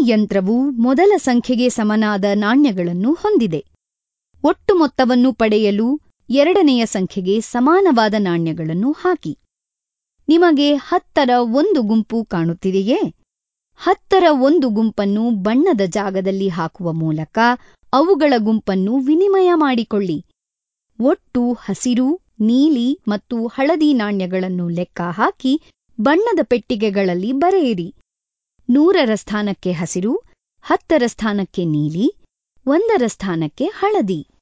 ಯಂತ್ರವು ಮೊದಲ ಸಂಖ್ಯೆಗೆ ಸಮನಾದ ನಾಣ್ಯಗಳನ್ನು ಹೊಂದಿದೆ ಒಟ್ಟು ಮೊತ್ತವನ್ನು ಪಡೆಯಲು ಎರಡನೆಯ ಸಂಖ್ಯೆಗೆ ಸಮಾನವಾದ ನಾಣ್ಯಗಳನ್ನು ಹಾಕಿ ನಿಮಗೆ ಹತ್ತರ ಒಂದು ಗುಂಪು ಕಾಣುತ್ತಿದೆಯೇ ಹತ್ತರ ಒಂದು ಗುಂಪನ್ನು ಬಣ್ಣದ ಜಾಗದಲ್ಲಿ ಹಾಕುವ ಮೂಲಕ ಅವುಗಳ ಗುಂಪನ್ನು ವಿನಿಮಯ ಮಾಡಿಕೊಳ್ಳಿ ಒಟ್ಟು ಹಸಿರು ನೀಲಿ ಮತ್ತು ಹಳದಿ ನಾಣ್ಯಗಳನ್ನು ಲೆಕ್ಕ ಹಾಕಿ ಬಣ್ಣದ ಪೆಟ್ಟಿಗೆಗಳಲ್ಲಿ ಬರೆಯಿರಿ ನೂರರ ಸ್ಥಾನಕ್ಕೆ ಹಸಿರು ಹತ್ತರ ಸ್ಥಾನಕ್ಕೆ ನೀಲಿ ಒಂದರ ಸ್ಥಾನಕ್ಕೆ ಹಳದಿ